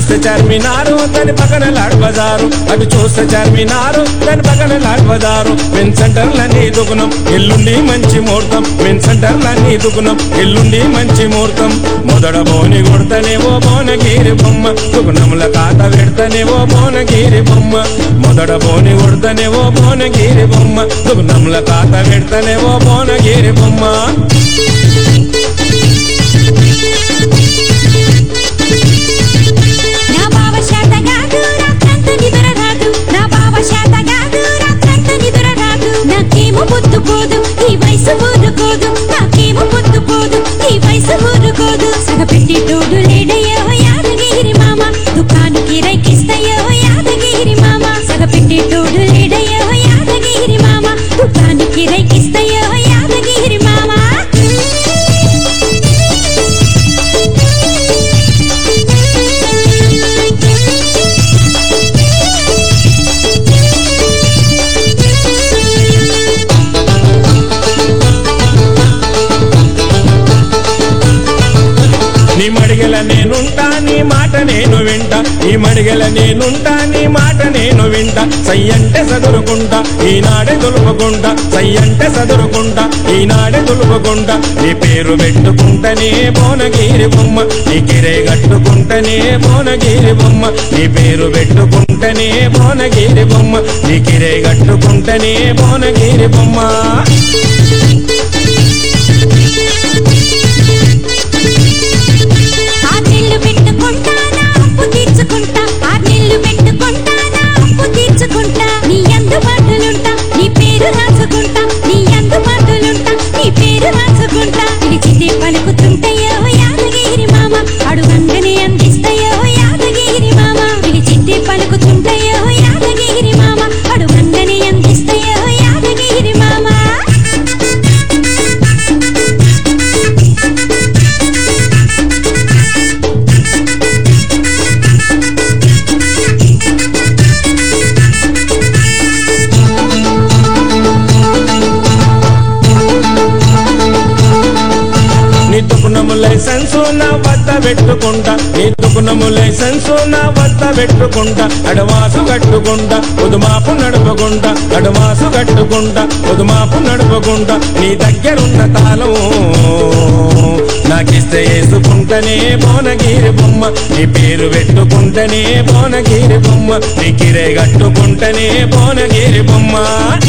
చూస్తే చార్మినారు దాని పక్కన లాడ్ బజారు అటు చూస్తే చార్మినారు దాని పక్కన లాడ్ బజారు విన్ సెంటర్లన్నీ దుకుణం ఎల్లుండి మంచి ముహూర్తం విన్ సెంటర్లన్నీ దుకుణం ఎల్లుండి మంచి ముహూర్తం మొదట బోని కొడతనేవో బోనగిరి బొమ్మ దుకుణముల కాత పెడతనేవో బోనగిరి బొమ్మ మొదట బోని కొడతనేవో బోనగిరి బొమ్మ దుకుణముల కాత పెడతనేవో బోనగిరి బొమ్మ నా బావ శాతగాదు రాత్రంతా నిద్ర రాదు నా బావ శాతగాదు రాత్రంతా నిద్ర రాదు నాకేమో పొద్దు పోదు ఈ వయసు ఊరుకోదు నాకేమో పొద్దు పోదు ఈ వయసు ఊరుకోదు సగపెట్టి తోడు లేడయ్యో యాదగిరి మామ దుకాణానికి రైకిస్తయ్యో యాదగిరి మామ సగపెట్టి తోడు లేడయ్యో యాదగిరి మామ దుకాణానికి రైకిస్తయ్యో యాదగిరి మామ నీ మడిగల నేనుంటా నీ మాట నేను వింటా నీ మడిగల నేనుంటా నీ మాట నేను వింటా సై అంటే చదురుకుంటా ఈనాడే దులుపుకుంటా సై అంటే చదురుకుంటా ఈనాడే దులుపుకుంటా నీ పేరు పెట్టుకుంటనే బోనగిరి బొమ్మ నీ కిరే కట్టుకుంటనే బోనగిరి బొమ్మ నీ పేరు పెట్టుకుంటనే బోనగిరి బొమ్మ నీ కిరే కట్టుకుంటనే బోనగిరి బొమ్మ ఆర్నెల్లు పెట్టుకుంటానా అప్పు తీర్చుకుంటా ఆర్నెల్లు పెట్టుకుంటానా అప్పు తీర్చుకుంటా నీ అందుబాటులుంటా నీ పేరు రాసుకుంటా నీ అందుబాటులుంటా నీ పేరు రాసుకుంటా పిలిచితే పలుకుతుంటాయో యాదగిరి మామ అడుగంగనే అందిస్తాయో యాదగిరి మామ పిలిచితే పలుకుతుంటాయో యాదగిరి మామ అడుగంగనే అందిస్తాయో యాదగిరి మామ నీ దుకుణము లైసెన్సు నా వద్ద పెట్టుకుంటా నీ దుకుణము లైసెన్సు నా వద్ద పెట్టుకుంటా అడవాసు కట్టుకుంటా ఉదుమాపు నడుపుకుంటా అడవాసు కట్టుకుంటా ఉదుమాపు నడుపుకుంటా నీ దగ్గరున్న తాళం నాకిస్తే వేసుకుంటనే బోనగిరి బొమ్మ నీ పేరు పెట్టుకుంటనే బోనగిరి బొమ్మ నీ కిరే కట్టుకుంటనే బోనగిరి బొమ్మ